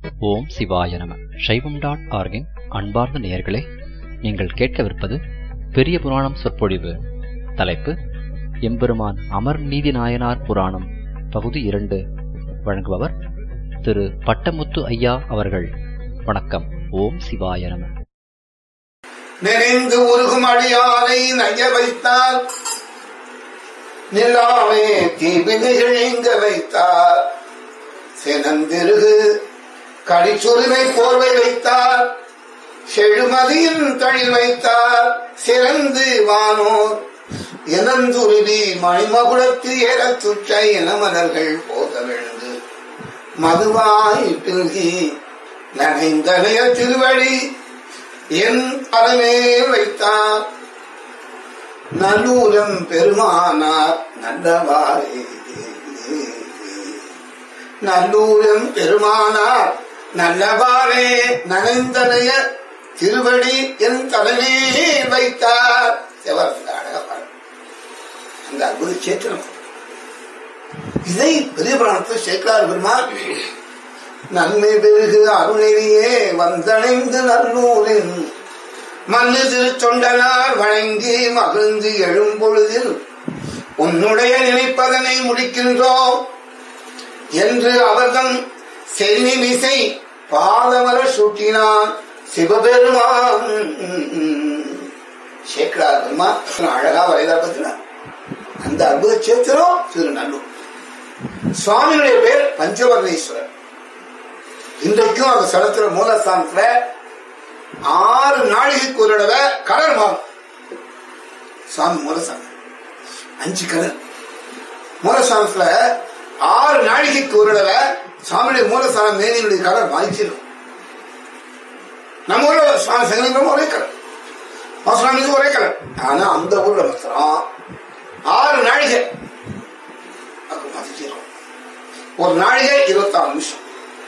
ஓம் சிவாய நம சைவம் டாட் ஆர்கின் அன்பார்ந்த நேயர்களே நீங்கள் கேட்கவிருப்பது பெரிய புராணம் சொற்பொழிவு தலைப்பு எம்பெருமான் அமர் நீதி நாயனார் புராணம் பகுதி இரண்டு வழங்குபவர் திரு பட்டமுத்து ஐயா அவர்கள் வணக்கம் ஓம் சிவாய நம நிறைந்து உருகும் அடியாரை நைய வைத்தார் நிலாமே தீவினைகள் இங்க வைத்தார் சினந்திருகு கடிச்சுரிமை போர்வை வைத்தார் செழுமதியின் தழில் வைத்தார் சிறந்து வானோர் இனந்துருவி மணிமகுடத்து ஏறத் துச்ச இனமலர்கள் போத விழுந்து மதுவாய் பில்கி நனைந்தனைய திருவடி என் தலைமேல் வைத்தார் நல்லூரம் பெருமானார் நல்லவாரே நல்லூரம் பெருமானார் நல்லவாரே நனைந்தனைய திருவடி என் தலைமேல் வைத்தார் செவரத்தில் அழகா பாரு. அந்த அற்புத சேத்திரம் இதை பெரிய புராணத்தில் சேர்க்கிறார் பெருமாள் நன்மை பெருகு அருணெறியே வந்தடைந்து நல்லூரின் மண்ணு திருத்தொண்டனார் வணங்கி மகிழ்ந்து எழும் பொழுதில் உன்னுடைய நினைப்பதனை முடிக்கின்றோம் என்று அவர்தம் செல்வி மிசை பாதமர சூட்டினான் சிவபெருமான் சேக்கரார் பெருமான் அழகா வரைதா அந்த அற்புத சேத்திரம் திருநல்லூர் சுவாமியுடைய பேர் பஞ்சவர்ணேஸ்வரர் இன்றைக்கும் அந்த ஸ்தலத்துல மூலஸ்தானத்துல ஆறு நாழிகைக்கு ஒரு தடவை கலர் மாறும் சுவாமி மூலஸ்தானம் அஞ்சு கலர் மூலஸ்தானத்துல ஆறு நாழிகைக்கு ஒரு தடவை சுவாமியுடைய மூலஸ்தானம் மேனியுடைய கலர் மாறிச்சிடும் நம்ம ஊர்ல சுவாமி சங்கலிங்கம் ஒரே கலர் சுவாமிக்கு ஒரே கலர் ஆனா அந்த ஊர்ல மாத்திரம் ஆறு நாழிகை அது மாத்திச்சிடும் ஒரு நாழிகை இருபத்தாறு நிமிஷம்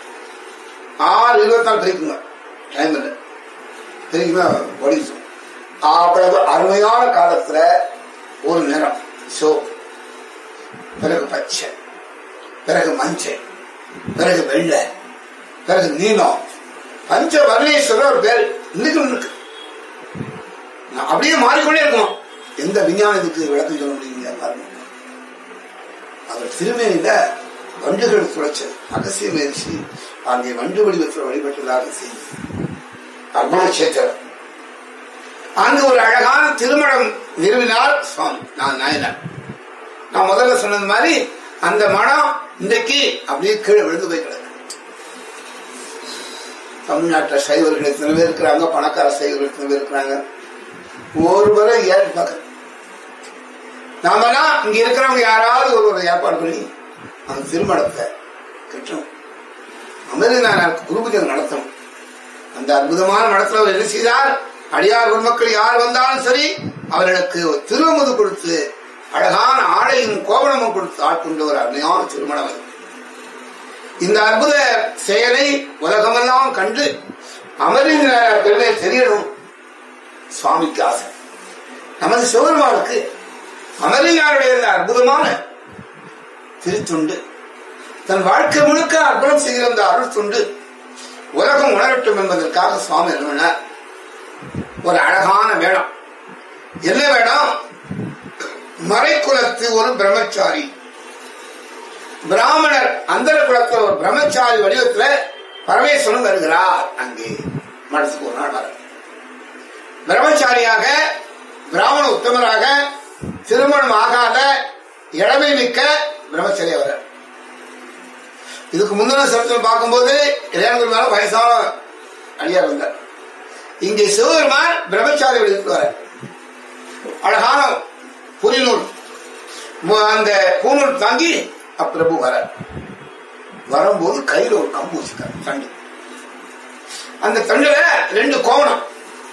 ஆறு இருபத்தாறு பிரிக்குங்க டைம் இல்லை பிரிக்குமா ஒடிச்சு அவ்வளவு அருமையான காலத்துல ஒரு நிறம் சோ பிறகு பச்சை பிறகு மஞ்சள் பிறகு வெள்ளை பிறகு நீலம் பஞ்ச வர்ணேஸ்வரர் ஒரு பேர் இன்னைக்கும் இருக்கு நான் அப்படியே மாறிக்கொண்டே இருக்கும் எந்த விஞ்ஞானத்துக்கு விளக்கம் சொல்ல முடியுங்க பாருங்க அவர் திருமேனில வண்டுகள் துளைச்சல் அகசிய முயற்சி அங்கே வண்டு வடிவத்தில் வழிபட்டதாக செய்தி அருணாச்சேத்திரம் அங்கு ஒரு அழகான திருமணம் நிறுவினார் சுவாமி நான் நாயனார் நான் முதல்ல சொன்னது மாதிரி அந்த மனம் இன்றைக்கு அப்படியே கீழே விழுந்து போய் கிடக்கு தமிழ்நாட்டில் சைவர்கள் எத்தனை பேர் இருக்கிறாங்க பணக்கார சைவர்கள் எத்தனை பேர் இருக்கிறாங்க ஒருவரை ஏழு பக்கம் நாமெல்லாம் இங்க இருக்கிறவங்க யாராவது ஒரு ஒரு ஏற்பாடு பண்ணி அந்த திருமணத்தை கட்டணும் அமிர்தநாயனாருக்கு குருபூஜை நடத்தணும் அந்த அற்புதமான மடத்துல அவர் என்ன செய்தார் அடியார் குருமக்கள் யார் வந்தாலும் சரி அவர்களுக்கு திருவமுது கொடுத்து அழகான ஆடையும் கோவணமும் கொடுத்து ஆட்கொண்ட ஒரு அருமையான திருமணம் அது இந்த அற்புத செயலை உலகமெல்லாம் கண்டு அமரின் பெருமை தெரியணும் சுவாமிக்கு ஆசை நமது சிவபெருமானுக்கு அமரியாருடைய இந்த அற்புதமான திருத்துண்டு தன் வாழ்க்கை முழுக்க அர்ப்பணம் செய்கிற அந்த அருள் துண்டு உலகம் உணரட்டும் என்பதற்காக சுவாமி என்ன ஒரு அழகான வேடம் என்ன வேடம் மறைக்குலத்து ஒரு பிரம்மச்சாரி பிராமணர் அந்தர குலத்துல ஒரு பிரம்மச்சாரி வடிவத்துல பரமேஸ்வரன் வருகிறார் அங்கே மனசுக்கு ஒரு நாள் வர பிரம்மச்சாரியாக பிராமண உத்தமராக திருமணம் ஆகாத இளமை மிக்க பிரம்மச்சரிய வர இதுக்கு முந்தின சரித்திரம் பார்க்கும்போது இளைஞர்கள் மேல வயசான அடியார் வந்தார் இங்கே சிவபெருமான் பிரம்மச்சாரி வடிவத்தில் வர அழகான புரிநூல் அந்த பூநூல் தாங்கி அப்பிரபு வர வரும்போது கையில ஒரு கம்பு வச்சுக்கார் தண்டு அந்த தண்டுல ரெண்டு கோவணம்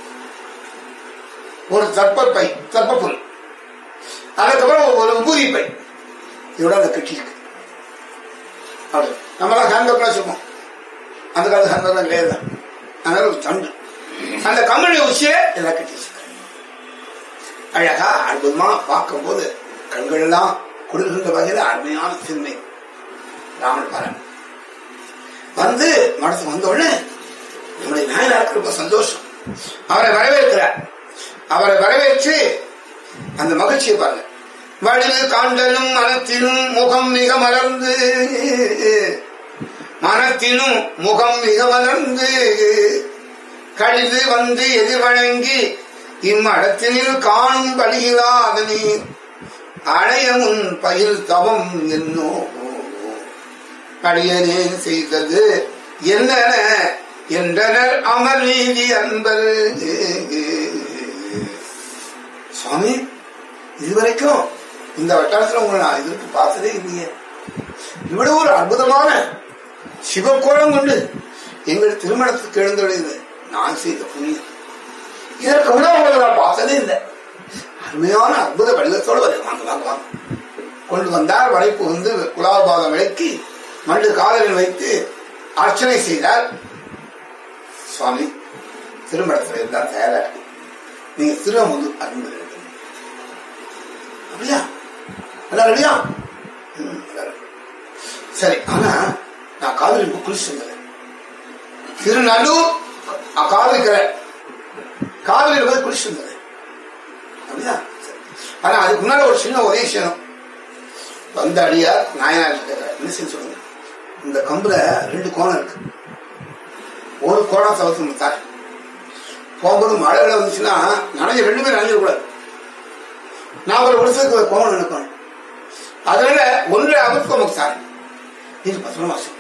ஒரு தற்பப்பை தற்பப்புல் அதுக்கப்புறம் ஒரு உபூதி பை இதோட அதை கட்டியிருக்கு அப்படி நம்மளாம் ஹேண்ட்பேக்லாம் வச்சிருக்கோம் அந்த காலத்து ஹேண்ட்பேக்லாம் கிடையாது அதனால ஒரு தண்டு அந்த கம்பெனி உச்சிய இதை கட்டி வச்சிருக்காரு அழகா அற்புதமா பார்க்கும்போது கண்கள் எல்லாம் கொடுக்கின்ற வகையில் அருமையான சிறுமை ராமன் பாரன் வந்து மடத்துக்கு வந்த உடனே நம்முடைய நாயனாருக்கு ரொம்ப சந்தோஷம் அவரை வரவேற்கிறார் அவரை வரவேற்று அந்த மகிழ்ச்சியை பாருங்க வடிவு காண்டலும் மனத்திலும் முகம் மிக மலர்ந்து மனத்தினும் முகம் மிக மலர்ந்து கடிது வந்து எதிர்வழங்கி இம்மடத்தினில் காணும் பலியிலாதனி அணையமுன் பயில் தவம் என்னோ அடியனே செய்தது என்ன என்றனர் அமர் நீதி அன்பர் சுவாமி இதுவரைக்கும் இந்த வட்டாரத்துல உங்களை நான் இதற்கு பார்த்ததே இல்லையே இவ்வளவு ஒரு அற்புதமான சிவக்கோலம் கொண்டு எங்கள் திருமணத்துக்கு எழுந்துள்ளது நான் செய்த புண்ணியம் இதற்கு முன்ன உங்களை நான் பார்த்ததே இல்லை அருமையான அற்புத வடிவத்தோடு வரை வாங்க வாங்க வாங்க கொண்டு வந்தார் வளைப்பு வந்து குலாபாதம் விளக்கி மண்டு காதலில் வைத்து அர்ச்சனை செய்தார் சுவாமி திருமணத்தில் இருந்தால் தயாரா இருக்கு நீங்க திருவமுது அன்பு அப்படியா எல்லாம் ரெடியா ம், எல்லாரும். சரி ஆனா நான் காவிரி குளிச்சுங்க திருநல்லூர் அ- காவிரிக்கரை காவிரியில் போய் குளிச்சுங்க அப்படியா சரி. ஆனா அதுக்கு முன்னாடி ஒரு சின்ன உதவி செய்யணும் வந்த அடியார் நாயனார் கேட்கிறார் என்ன செய்ய சொல்லுங்க இந்த கம்புல ரெண்டு கோணம் இருக்கு ஒரு கோணம் தவிர்த்து தார் போகும்போது மழை வெள்ளம் வந்துச்சுன்னா நனைஞ்ச ரெண்டு பேரும் நனைஞ்சிடக்கூடாது நான் ஒரு வருஷத்துக்கு ஒரு கோணம் நினைக்கணும் அதனால ஒன்றை அவிர்த்து நமக்கு சார் இது பத்திரமா வச்சு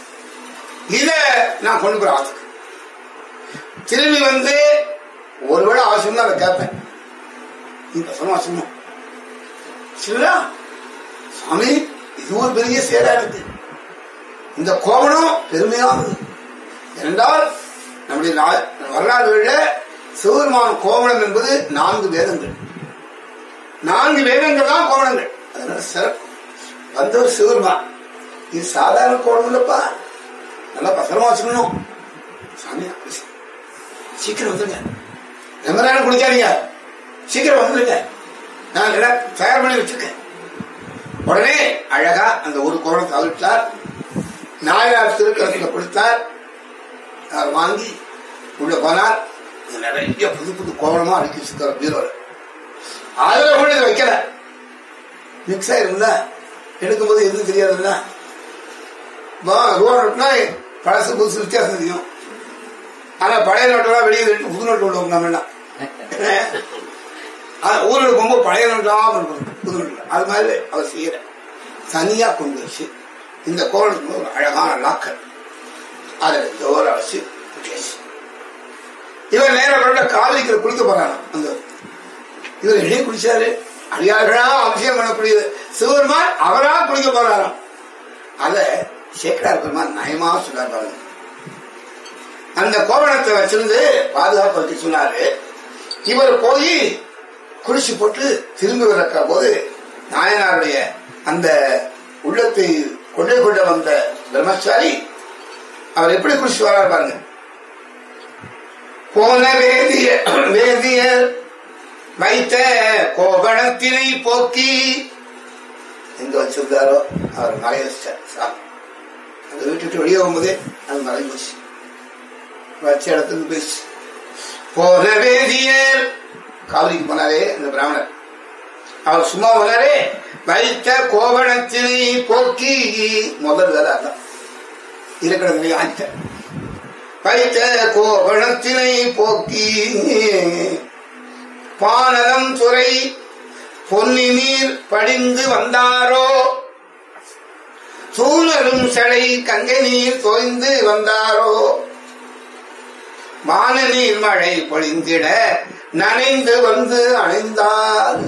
இத நான் கொண்டு போய் ஆத்துக்கு திரும்பி வந்து ஒருவேளை அவசியம் தான் அதை கேட்பேன் நீ பத்திரமா வச்சுக்கணும் சரிங்களா சாமி இது ஒரு பெரிய சேடா இருக்கு இந்த கோவணம் பெருமையானது என்றால் நம்முடைய நா- வரலாறுகளில சிவபெருமான் கோவணம் என்பது நான்கு வேதங்கள் நான்கு வேதங்கள் தான் கோவணங்கள் அதனால சிறப்பு வந்தவர் சிவபெருமான் இது சாதாரண கோவணம் இல்லப்பா நல்லா பத்திரமா வச்சுக்கணும் சாமி அப்படி செய். சீக்கிரம் வந்துருங்க ரொம்ப நேரம் குடிக்காதீங்க சீக்கிரம் வந்துருங்க நான் எல்லாம் தயார் பண்ணி வச்சிருக்கேன் உடனே அழகா அந்த ஒரு கோணம் தவிர்த்தார் நாயனார் திருக்கலத்தில் கொடுத்தார் அவர் வாங்கி உள்ள போனார் இது நிறைய புது புது கோவணமா அடுக்கி வச்சிருக்கார் பீரோல அதுல கூட இதை வைக்கல மிக்ஸ் ஆயிருந்தா எடுக்கும்போது எதுவும் தெரியாதுல்ல வா, ரூபா நோட்டுனா பழசு புதுசு வித்தியாசம் தெரியும் ஆனா பழைய நோட்டெல்லாம் வெளியே எடுத்து புது நோட்டு உள்ள நம்ம எல்லாம் ஆனா, ஊருக்கு போகும்போது பழைய நோட்டா கொண்டு வரணும், புது நோட்டு அது மாதிரி அவர் செய்யற தனியா கொண்டு வச்சு இந்த கோவணத்துக்கு ஒரு அழகான லாக்கர் அதை ஜோர வச்சு குட்டியாச்சு இவர் நேரம் கொண்ட காவிரிக்கிற குளிக்க போறாங்க அந்த இவர் இடையே குளிச்சாரு அடியார்களா அபிஷேகம் பண்ணக்கூடியது சிவபெருமான் அவரா குளிக்க போறாராம் அத சேக்கடார் பெருமான் நயமா சொன்னார் பாருங்க அந்த கோவணத்தை வச்சிருந்து பாதுகாப்பு வைக்க சொன்னாரு இவர் போய் குளிச்சு போட்டு திரும்பி வரக்க போது நாயனாருடைய அந்த உள்ளத்தை கொண்டே கொண்டு வந்த பிரம்மச்சாரி அவர் எப்படி குளிச்சு வராரு பாருங்க போன வேதிய வேதியர் வைத்த கோபணத்தினை போக்கி எங்க வச்சிருந்தாரோ அவர் மறைய வச்சார் சாமி அந்த வீட்டுட்டு வெளியே போகும்போதே அது மறைஞ்சு போச்சு வச்ச இடத்துக்கு போயிடுச்சு போன வேதியர் காவிரிக்கு போனாரே அந்த பிராமணர் அவர் சும்மா போனாரே வைத்த கோவணத்தினை போக்கி முதல் வேலை அதான் இருக்கிற நிலையை ஆக்கிட்டார் வைத்த கோவணத்தினை போக்கி பானலம் துறை பொன்னி நீர் படிந்து வந்தாரோ சூழலும் சடை கங்கை நீர் தோய்ந்து வந்தாரோ வான நீர் மழை பொழிந்திட நனைந்து வந்து அணைந்தார்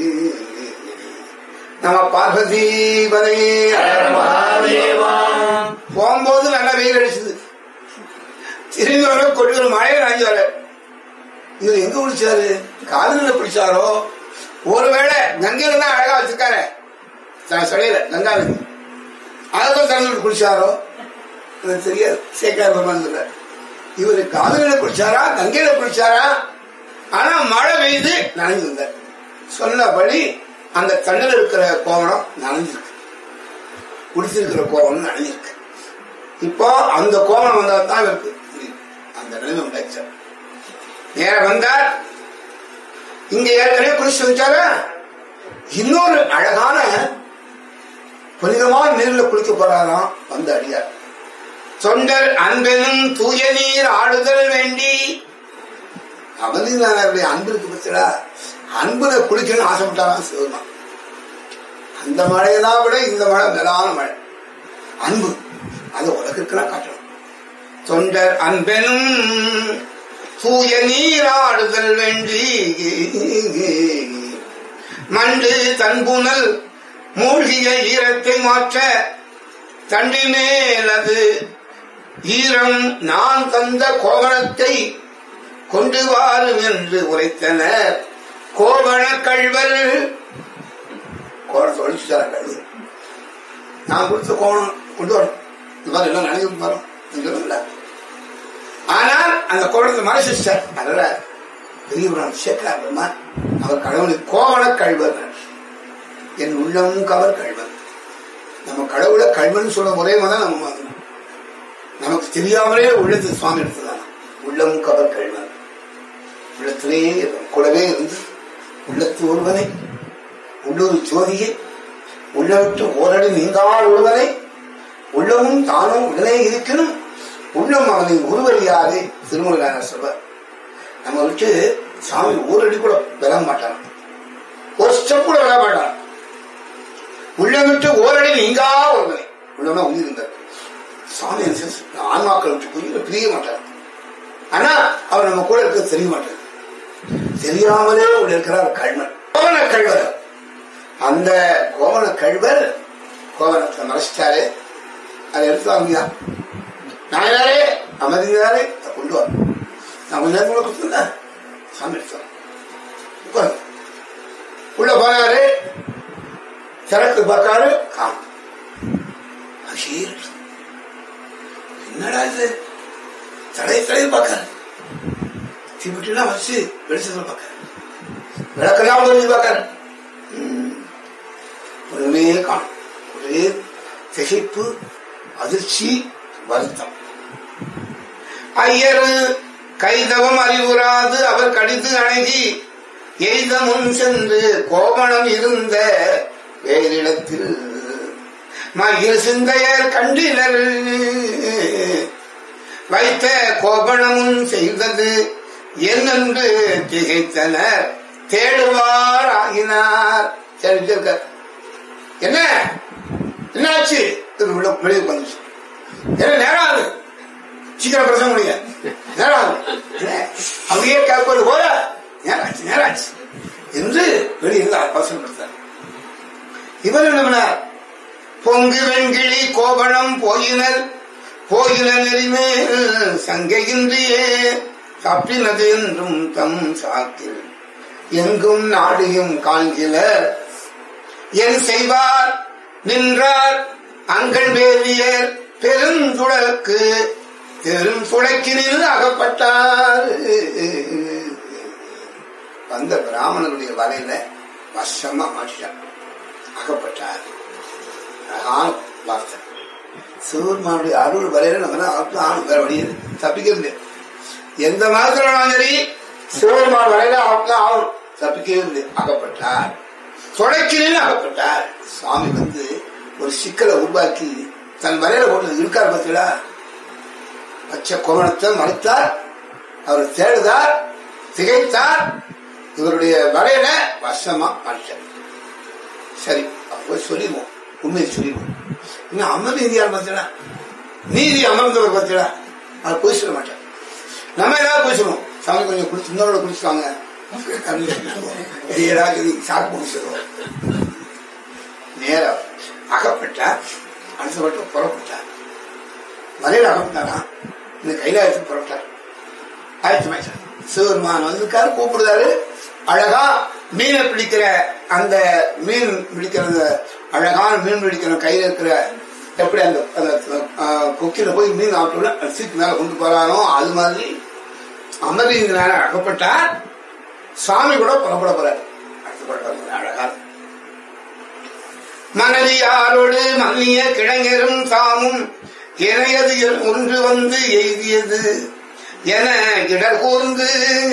நம்ம பார்வதீபனே போகும்போது நல்லா வெயில் அடிச்சது திரும்பி வர கொட்டி ஒரு மழையை நனைஞ்சு வர இவர் எங்க குளிச்சாரு காதலில் குளிச்சாரோ ஒருவேளை கங்கையில தான் அழகா வச்சிருக்காரு தன் சடையில கங்கா நதி அதான் திறந்து குளிச்சாரோ எனக்கு தெரியாது சேக்கார் பெருமான் சொல்றாரு இவர் காதலில குளிச்சாரா கங்கையில குளிச்சாரா ஆனா மழை பெய்து நனைஞ்சு வந்தார் சொன்னபடி அந்த தண்ணில் இருக்கிற கோவணம் நனைஞ்சிருக்கு குடிச்சிருக்கிற கோவணம் நனைஞ்சிருக்கு இப்போ அந்த கோபம் வந்தா தான் இவருக்கு புரியுது. அந்த நிலைமை உண்டாச்சு நேர வந்தார் இங்க ஏற்கனவே குளிச்சு வச்சாரு இன்னொரு அழகான புனிதமான நீர்ல குளிக்க போறாராம் வந்து அடியார் தொண்டர் அன்பெனும் தூய நீர் ஆடுதல் வேண்டி அமர்ந்தீனாருடைய அன்பு இருக்கு பத்தியா அன்புல குளிக்கணும்னு ஆசைப்பட்டாராம் சிவருமான் அந்த மழையெல்லாம் விட இந்த மழை மேலான மழை அன்பு அது உலகிற்கெல்லாம் காட்டணும் தொண்டர் அன்பெனும் தூய நீராடுதல் வேண்டி மண்டு தன்புணல் மூழ்கிய ஈரத்தை மாற்ற தண்டி மேல் அது ஈரம் நான் தந்த கோவணத்தை கொண்டு வாரும் என்று உரைத்தனர் கோவண கழ்வர் கோவணத்தை ஒழிச்சு தர கழுவு நான் கொடுத்த கோவணம் கொண்டு வரணும் இந்த மாதிரி எல்லாம் நினைவு வரும் சொல்லல ஆனால் அந்த கோவணத்தை மறைச்சிட்டார் அதனால பெரியவரான் சேர்க்கிறார் பிரம்மா அவர் கடவுளை கோவண கழ்வர் என் உள்ளமும் கவர் கழ்வர் நம்ம கடவுளை கழ்வன் சொல்ற ஒரே தான் நம்ம மாத்தணும் நமக்கு தெரியாமலே உள்ளத்து சுவாமி எடுத்துதான் உள்ளமும் கவர் கழ்வன் உள்ளத்திலே கூடவே இருந்து உள்ளத்து ஒருவனை உள்ளொரு ஜோதியை உள்ளவிட்டு ஓரடி நீங்கால் ஒருவனை உள்ளமும் தானும் உடனே இருக்கணும் உள்ளம் அவனை உருவறியாது திருமூலான சொல்வார் நம்ம விட்டு சாமி ஊரடி கூட விளங்க மாட்டான் ஒரு ஸ்டெப் கூட விட மாட்டான் உள்ளம் விட்டு ஓரடி நீங்கா ஒருவனை உள்ளமா உயிர் இருந்தார் சாமி அனுசரிச்சு ஆன்மாக்கள் விட்டு உயிரை பிரிய மாட்டார் ஆனா அவர் நம்ம கூட இருக்க தெரிய மாட்டார் தெரியாமலே உள்ள இருக்கிறார் கழ்வன் கோவண கழ்வர் அந்த கோவண கழ்வர் கோவணத்தை மறைச்சிட்டாரு அதை எடுத்து வாங்கியா நாயனாரே அமைதியாரே கொண்டு வா நான் கொஞ்ச நேரம் கூட கொடுத்துருந்தேன் சாமி எடுத்து உட்காந்து உள்ள போனாரு திறக்கு பார்க்காரு காணும் அஷீர் என்னடா இது தடை தடை பார்க்காரு தீப்பெட்டிலாம் வச்சு வெளிச்சத்தில் பார்க்காரு விளக்கெல்லாம் தெரிஞ்சு பார்க்காரு ம். ஒண்ணுமே காணும் ஒரே திகைப்பு அதிர்ச்சி வருத்தம் ஐயர் கைதவம் அறிவுறாது அவர் கடித்து அணுகி எய்த முன் சென்று கோவணம் இருந்த வேறிடத்தில் மகிழ் சிந்தையர் கண்டினர் வைத்த கோபணமும் செய்தது என்னென்று திகைத்தனர் தேடுவார் ஆகினார் தெரிஞ்சிருக்கார் என்ன என்னாச்சு இது உள்ள வெளியே வந்துச்சு என்ன நேரம் ஆகுது சீக்கிரம் பிரசங்க முடிய நேரம் ஆகுது என்ன? அப்படியே கேட்பது போல நேராச்சு நேராச்சு என்று வெளியிருந்து அவசரப்படுத்தார் இவர் என்ன பண்ணார் பொங்கு வெண்கிளி கோபணம் போயினர் போயின நெறிமேல் சங்கையின்றியே தப்பினது என்றும் தம் சாக்கில் எங்கும் நாடியும் காண்கிலர் என் செய்வார் நின்றார் அங்கள் வேதியர் பெருந்துழக்கு பெரும் சுழக்கினில் அகப்பட்டார் வந்த பிராமணனுடைய வலையில வசமா மாட்டிட்டார் அகப்பட்டார் அழகான வார்த்தை சிவபெருமானுடைய அருள் வரையில நம்ம தான் ஆணும் வேற வழி இல்லை. தப்பிக்கிறது இல்லை. எந்த மதத்துல வேணாலும் சரி சிவபெருமான் வரையில அவங்க ஆகும் தப்பிக்கவே இல்லை அகப்பட்டார் தொடக்கினில் அகப்பட்டார் சுவாமி வந்து ஒரு சிக்கலை உருவாக்கி தன் வரையில போட்டு இருக்கார் பார்த்தீங்களா பச்சை கோவணத்தை மறைத்தார் அவர் தேடுதார் திகைத்தார் இவருடைய வரையில வசமா மறைச்சார் சரி அப்போ சொல்லிடுவோம் உண்மையை சொல்லிடுவோம் இன்னும் அமர் நீதியார் பார்த்தீங்களா நீதி அமர்ந்தவர் பார்த்தீங்களா அதை போய் சொல்ல மாட்டார் நம்ம ஏதாவது போய் சொல்லுவோம் சாமி கொஞ்சம் குடிச்சு இன்னொரு குடிச்சுக்காங்க ஏதாவது சாக்கு முடிச்சிடுவோம் நேரம் அகப்பட்டார் அடுத்தப்பட்டு புறப்பட்டார் மலையில் அகப்பட்டாரா இந்த கைலாயத்துக்கு புறப்பட்டார் ஆயிரத்தி மாயிட்டார் சிவபெருமான் வந்திருக்காரு கூப்பிடுறாரு அழகா மீனை பிடிக்கிற அந்த மீன் பிடிக்கிற அந்த அழகான மீன் பிடிக்கிற கையில இருக்கிற எப்படி அந்த அந்த ஆஹ், கொக்கில போய் மீன் ஆட்டோட சீட்டு மேல கொண்டு போறாரோ அது மாதிரி அமர்ந்தீங்கனால அகப்பட்டார் சாமி கூட புறப்பட போறாரு அடுத்து புறப்பட அழகா மனைவியாரோடு மன்னிய கிழங்கரும் தாமும் இணையது ஒன்று வந்து எய்தியது என இடர் கூர்ந்து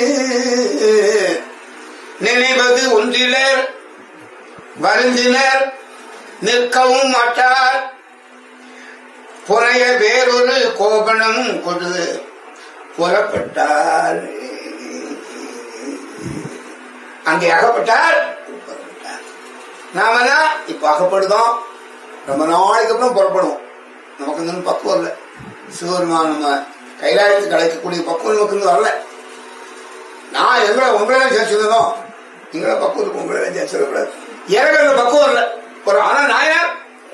நினைவது ஒன்றிலர் வருந்தினர் நிற்கவும் மாட்டார் புனைய வேறொரு கோபனம் கொடு புறப்பட்டார் அங்கே அகப்பட்டார் புறப்பட்டார் நாம தான் இப்ப அகப்படுதோம் ரொம்ப நாளைக்கு அப்புறம் புறப்படுவோம் நமக்கு இன்னும் பக்குவம் இல்லை சிவபெருமான் நம்ம கைலாயத்துக்கு அழைக்கக்கூடிய பக்குவம் நமக்கு இன்னும் வரல நான் எங்களை உங்களை சேர்ச்சிருந்தோம் நீங்கள பக்குவத்துக்கு உங்களை சேர்ச்சிடக்கூடாது எனக்கு அந்த பக்குவம் இல்லை ஒரு ஆனா நாயார்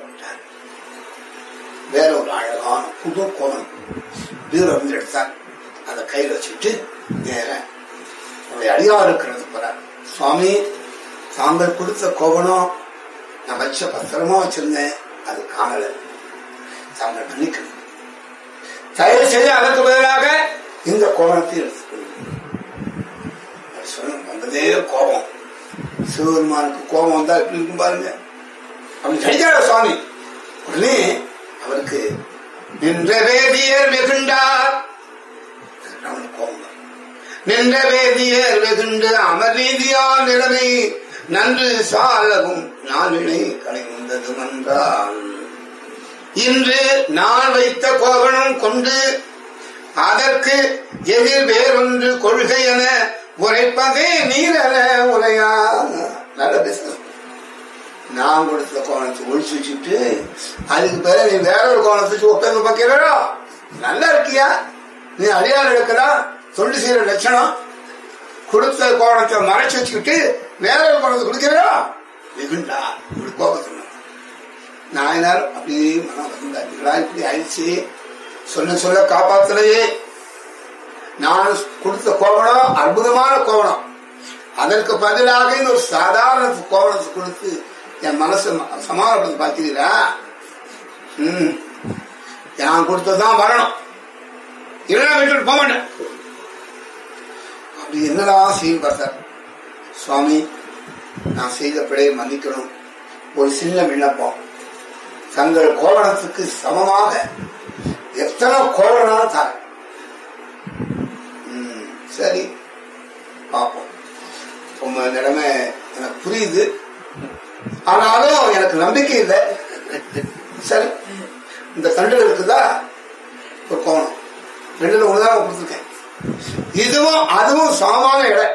வேற ஒரு அழகான புது கோணம் பீரோ வந்து எடுத்தார் அதை கையில் வச்சுக்கிட்டு நேர நம்முடைய அடியார் இருக்கிறது போறார் சுவாமி தாங்கள் கொடுத்த கோவணம் நான் வச்ச பத்திரமா வச்சிருந்தேன் அது காணல தாங்கள் மன்னிக்கணும் தயவு செய்து அதற்கு பதிலாக இந்த கோவணத்தை எடுத்துக்கொள்ளுங்க சொன்ன வந்ததே கோபம் சிவபெருமானுக்கு கோபம் வந்தா எப்படி இருக்கும் பாருங்க அப்படி கிடைக்காத சுவாமி உடனே அவருக்கு நின்ற வேதியர் வெகுண்டார் அவனுக்கு கோபம் வரும். நின்ற வேதியர் வெகுண்டு அமர்நீதியால் நிலைமை நன்று சாலவும் நாளினை கலைந்தது மன்றான் இன்று நான் வைத்த கோவணம் கொண்டு அதற்கு எதிர் வேறொன்று கொள்கை என உரைப்பதே நீரென உரையா நல்ல பிசினஸ் நான் கொடுத்த கோணத்தை ஒழிச்சு வச்சுட்டு அதுக்கு பிறகு நீ வேற ஒரு கோணத்துக்கு உட்காந்து பார்க்கிறோ நல்லா இருக்கியா நீ அடியாள் எடுக்கலாம் தொண்டு செய்யற லட்சணம் கொடுத்த கோணத்தை மறைச்சு வச்சுக்கிட்டு வேற ஒரு கோணத்தை கொடுக்கிறோ வெகுண்டா இப்படி கோபத்தை நாயனார் அப்படியே மனம் வந்தாங்களா இப்படி ஆயிடுச்சு சொல்ல சொல்ல காப்பாத்தலையே நான் கொடுத்த கோவணம் அற்புதமான கோவணம் அதற்கு பதிலாக இந்த ஒரு சாதாரண கோவணத்தை கொடுத்து என் மனசு சமாதானப்படுத்தி பார்த்தீங்களா ம் நான் கொடுத்ததுதான் வரணும் இல்லைன்னா விட்டுட்டு போக மாட்டேன் அப்படி என்னடா செய்யும் பார்த்தார் சுவாமி நான் செய்த பிழையை மன்னிக்கணும் ஒரு சின்ன விண்ணப்பம் தங்கள் கோவணத்துக்கு சமமாக எத்தனை கோவணம் தாங்க ம், சரி பார்ப்போம் உங்க நிலைமை எனக்கு புரியுது ஆனாலும் எனக்கு நம்பிக்கை இல்லை சரி இந்த தண்டுல இருக்குதா ஒரு கோணம் ரெண்டுல ஒண்ணுதான் கொடுத்துருக்கேன் இதுவும் அதுவும் சமமான இடம்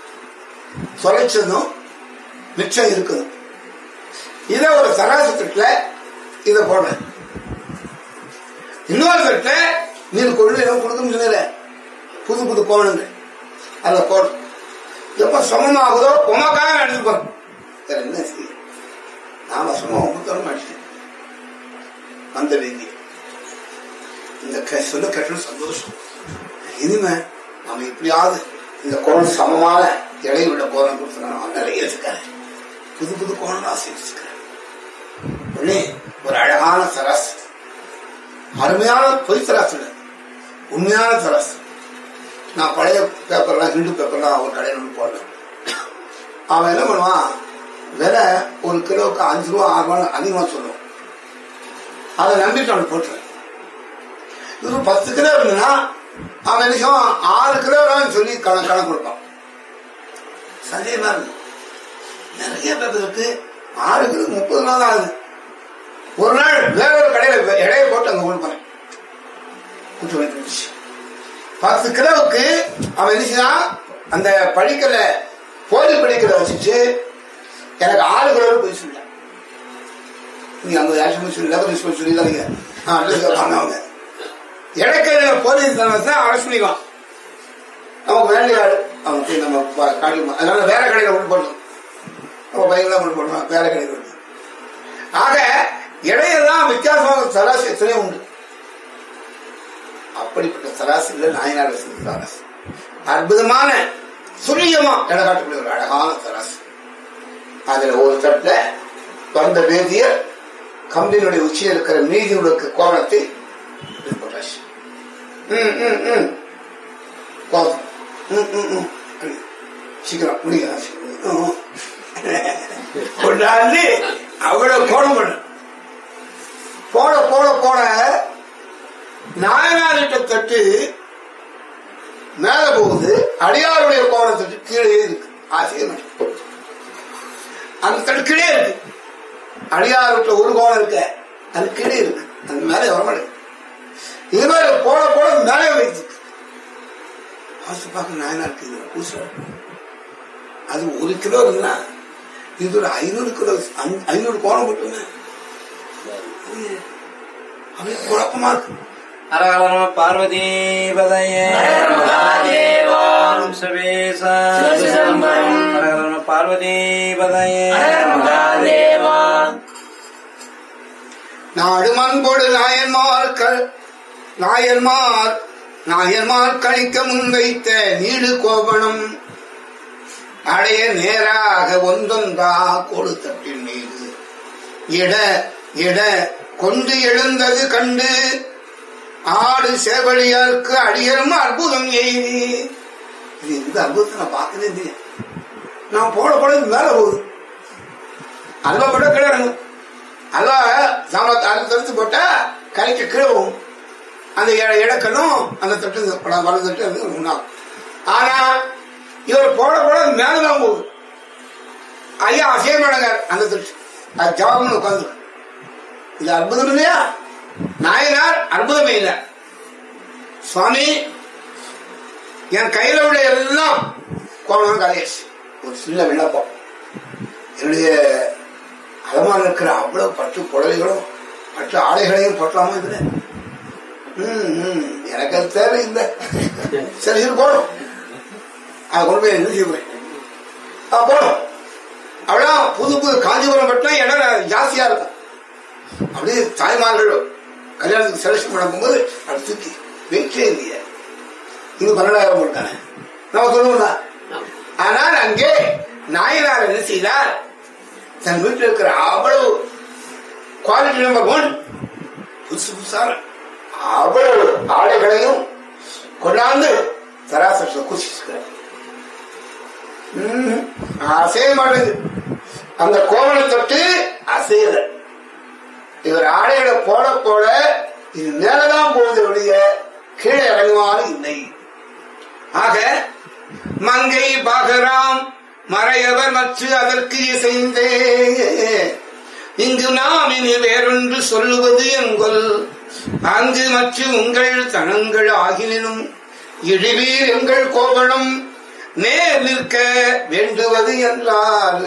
தொலைச்சதும் மிச்சம் இருக்குது இத ஒரு சராசு தட்டுல இத போடுறேன் இன்னொரு தட்டுல நீர் கொள்ளு இடம் கொடுக்க முடியல புது புது கோணங்கள் அதுல போடு எப்ப சமமாகுதோ உமக்காக எடுத்து போறோம் வேற என்ன செய்ய நாம சும்மா உமத்தோட மாட்டேன் வந்த வேண்டி இந்த க- சொல்ல கேட்டது சந்தோஷம் இனிமே நாம எப்படியாவது இந்த கோணம் சமமான இடையுள்ள கோணம் கொடுத்துருக்கோம் நிறைய வச்சுக்காரு புது புது கோணம் ஆசை வச்சுக்கிறேன் உடனே ஒரு அழகான சராசு அருமையான பொய் சராசு இல்ல. உண்மையான சராசு நான் பழைய பேப்பர்லாம் ஹிண்டு பேப்பர்லாம் ஒரு கடையில் ஒன்று போடுறேன் அவன் என்ன பண்ணுவான் விலை ஒரு கிலோவுக்கு அஞ்சு ரூபா ஆறு ரூபா அதிகமாக சொல்லுவான் அதை நம்பிட்டு அவனுக்கு போட்டுறேன் இது ஒரு பத்து கிலோ இருந்ததுன்னா அவன் என்ன செய்வான் ஆறு கிலோ வேணும்னு சொல்லி கணக்கு கணக்கு கொடுப்பான் சந்தேகமா இருக்கு நிறைய பேர் இருக்கு ஆறு கிலோ முப்பது நாள் தான் ஆகுது ஒரு நாள் வேற ஒரு கடையில இடையை போட்டு அங்க கொடுப்பேன் கூட்டு வந்துருச்சு பத்து கிலோவுக்கு அவன் என்ன செய்யறான் அந்த படிக்கல போலி படிக்கல வச்சுட்டு எனக்கு ஆறு கிலோ போய் சொல்லிட்டான் நீங்க அங்க யாரும் சொல்லி லெவல் சொல்லி சொல்லிடாதீங்க அட்ரஸ் பண்ணவங்க இடைக்கையில போலீஸ் தான் அரெஸ்ட் பண்ணிக்கலாம் நமக்கு வேலையாடு அவன் போய் நம்ம பா- காட்டி அதனால வேற கடையில கொண்டு போடணும் நம்ம பையன்லாம் கொண்டு போடணும் வேற கடையில் கொண்டு ஆக இடையெல்லாம் வித்தியாசமாக சராசரி எத்தனையோ உண்டு அப்படிப்பட்ட சராசரியில நாயனார் வசந்த சராசு அற்புதமான துல்லியமா இடகாட்டக்கூடிய ஒரு அழகான சராசு அதுல ஒரு தட்டுல வந்த வேதியர் கம்பெனியுடைய உச்சியில் இருக்கிற மீதியுடைய கோணத்தை இப்படி போட்டாச்சு. ம், ம், ம். கோபம். ம், ம், ம். அப்படி. சீக்கிரம் முடியும் கொண்டாந்து அவ்வளவு கோணம் பண்ணு போட போட போட நாயனாரிட்ட தட்டு மேல போகுது அடியாருடைய கோவண தட்டு கீழே இருக்கு ஆசிரியர் அந்த தட்டு கீழே இருக்கு அடியார்கிட்ட ஒரு கோவணம் இருக்கு அது கீழே இருக்கு அது மேலே வரமாட்டேங்குது இது மாதிரி போட போட மேலே வைத்து வாசி பார்க்க நாயனா இருக்கு இது பூசா அது ஒரு கிலோ இருந்தா இது ஒரு ஐநூறு கிலோ ஐ- ஐநூறு கோணம் போட்டுங்க அப்படியே குழப்பமா இருக்கு அரகர பார்வதி பதையே ஓம் சர்வேசா அரகர பார்வதி பதையே நாடுமன்போடு நாயன்மார்கள் நாயன்மார் நாயன்மார் கழிக்க முன்வைத்த நீடு கோபணம் அடைய நேராக ஒன்றொன்றா கொடுத்தட்டின் மீது இட இட கொண்டு எழுந்தது கண்டு ஆடு சேவலியாருக்கு அடியரும் அற்புதம் எய்தி இது இந்த அற்புதத்தை நான் பார்க்கவே இல்லையே நான் போட போட இது மேல போகுது அல்வா போட கீழே இறங்கும் அல்வா சாம்பளத்தை அறுத்து அறுத்து போட்டா கரைக்கு கீழே போகும் அந்த இட- இடக்கணும் அந்த தட்டு இந்த பட- வலது தட்டு அது உண்டாகும் ஆனா இவர் போட போட அது மேலதான் போகுது ஐயா அசைய அந்த தட்டு அது ஜவாப்னு உட்காந்து இது அற்புதம் இல்லையா நாயனார் அற்புதமே இல்லை சுவாமி என் கையில உள்ள எல்லாம் கோணம் கலையாச்சு ஒரு சின்ன விண்ணப்பம் என்னுடைய அலமாரில் இருக்கிற அவ்வளவு பட்டு புடவைகளும் பட்டு ஆடைகளையும் போட்டலாமா இதுல ம், ம், எனக்கு அது தேவையில்லை சரி இது போடும் அதை கொண்டு போய் என்ன செய்வேன் ஆ போடும் அவ்வளோ புது புது காஞ்சிபுரம் பட்டினா இடம் ஜாஸ்தியா இருக்கும் அப்படியே தாய்மார்கள் கல்யாணத்துக்கு செலக்ஷன் பண்ண போகும்போது அது தூக்கி வெயிட்டே இல்லையே இங்க பன்னெண்டாயிரம் போட்டானே நம்ம சொல்லுவோம்ல ஆனால் அங்கே நாயனார் என்ன செய்தார் தன் வீட்டில் இருக்கிற அவ்வளவு குவாலிட்டி நம்பர் ஒன் புதுசு புதுசான அவ்வளவு ஆடைகளையும் கொண்டாந்து சராசரத்தில் குச்சிருக்கிறார் ம், அசைய மாட்டேங்குது அந்த கோவலை தொட்டு அசையல இவர் ஆடைகளை போட போட இது மேலதான் போகுது ஒழிய கீழே இறங்குவாலும் இல்லை ஆக மங்கை பாகராம் மறையவர் மற்ற அதற்கு இசைந்தே இங்கு நாம் இனி வேறொன்று சொல்லுவது என்கொல் அங்கு மற்ற உங்கள் தனங்கள் ஆகினும் இழிவீர் எங்கள் கோவணம் நேர் நிற்க வேண்டுவது என்றார்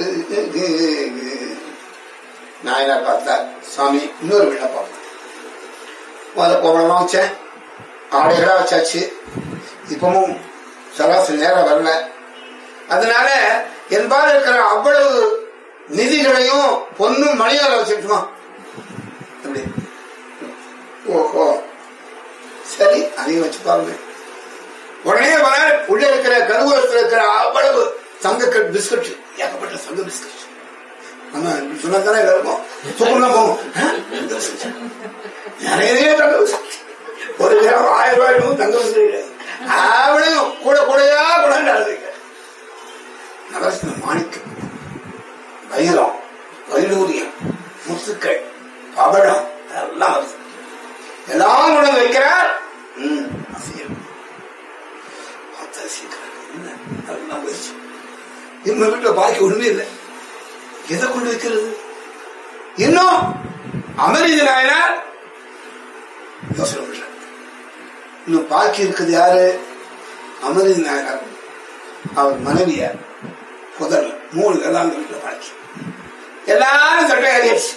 நாயனார் பார்த்தார் சுவாமி இன்னொரு விண்ணப்பம் முதல்ல கோவணமா வச்சேன் ஆடைகளா வச்சாச்சு இப்பவும் சராசரி நேரம் வரல அதனால என்பால் இருக்கிற அவ்வளவு நிதிகளையும் பொண்ணும் மணியால வச்சுட்டுமா அப்படி ஓஹோ சரி அதையும் வச்சு பாருங்க உடனே வர உள்ள இருக்கிற கருவூலத்தில் இருக்கிற அவ்வளவு தங்க கட் பிஸ்கட் ஏகப்பட்ட தங்க பிஸ்கட் நம்ம இப்படி சொன்னா தானே எல்லாருக்கும் தூக்கம் தான் போகும் ஆ? தங்க biscuit. நிறைய தங்க பிஸ்கட் ஒரு கிராம் ஆயிரம் ரூபாய்க்கும் தங்க பிஸ்கட் அவளையும் கூட கூடையா கொண்டாந்து நவரத்ன மாணிக்கம் வைரம் வைடூரியம் முத்துக்கள் பவழம் எல்லாம் வருது எல்லாம் கொண்டு வைக்கிறார் ம், அசியம். பார்த்தா சீக்கிரம் என்ன அதெல்லாம் போயிடுச்சு நம்ம வீட்டுல பாக்கி ஒண்ணுமே இல்லை எதை கொண்டு வைக்கிறது இன்னும் அமரிஜ நாயனார் யோசனை பண்றார் இன்னும் பாக்கி இருக்குது யாரு அமரிஜ நாயனார் அவர் மனைவியார் புதல் மூணு பேர் தான் அந்த வீட்டுல பாக்கி எல்லாரும் சட்டை ஏறியாச்சு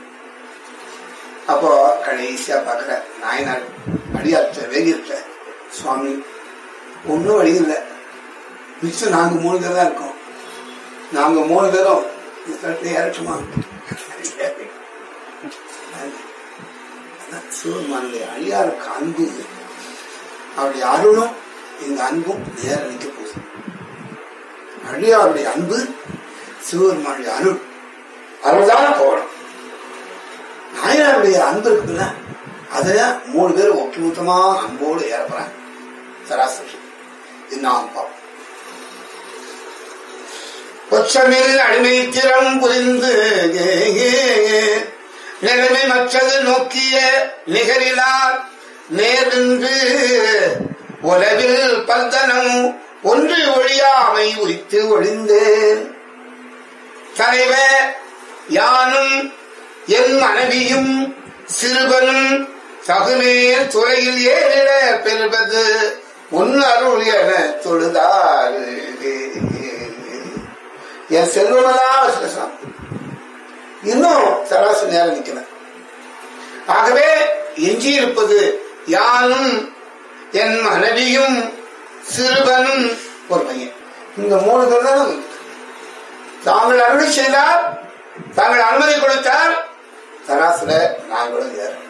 அப்போ கடைசியா பாக்குற நாயனார் அடியார்ட்ட வேகிட்ட சுவாமி ஒன்றும் வழி இல்லை மிச்சம் நாங்க மூணு பேர் தான் இருக்கோம் நாங்க மூணு பேரும் இந்த தட்டை இறட்டுமா சிவபெருமானுடைய அழியாருக்கு அன்பு அவருடைய அருளும் இந்த அன்பும் நேர நிற்க போகுது அழியாருடைய அன்பு சிவபெருமானுடைய அருள் அருள்தான் போகணும் நாயனாருடைய அன்பு இருக்குல்ல அதைதான் மூணு பேரும் ஒட்டுமொத்தமா அன்போடு ஏறப்படுறாங்க சராசரி என்ன பார்ப்போம் கொச்சமில் அடிமை திறம் புரிந்து நிலைமை மற்றது நோக்கிய நிகரிலார் நேர்ந்து உலகில் பல்தனம் ஒன்று ஒழியாமை உரித்து ஒழிந்தேன் தலைவர் யானும் என் மனைவியும் சிறுவனும் சகுநேர் துறையில் ஏறிட பெறுவது உன் அருள் என தொழுதாறு என் செல்வமெல்லாம் பேசலாம் இன்னும் சராசரி நேரம் நிக்கிறேன் ஆகவே எஞ்சி இருப்பது யானும் என் மனைவியும் சிறுவனும் ஒரு பையன் இந்த மூணு பேர் தான் நமக்கு. தாங்கள் அருளி செய்தால் தாங்கள் அனுமதி கொடுத்தால் தராசுல நாங்களும் ஏறோம்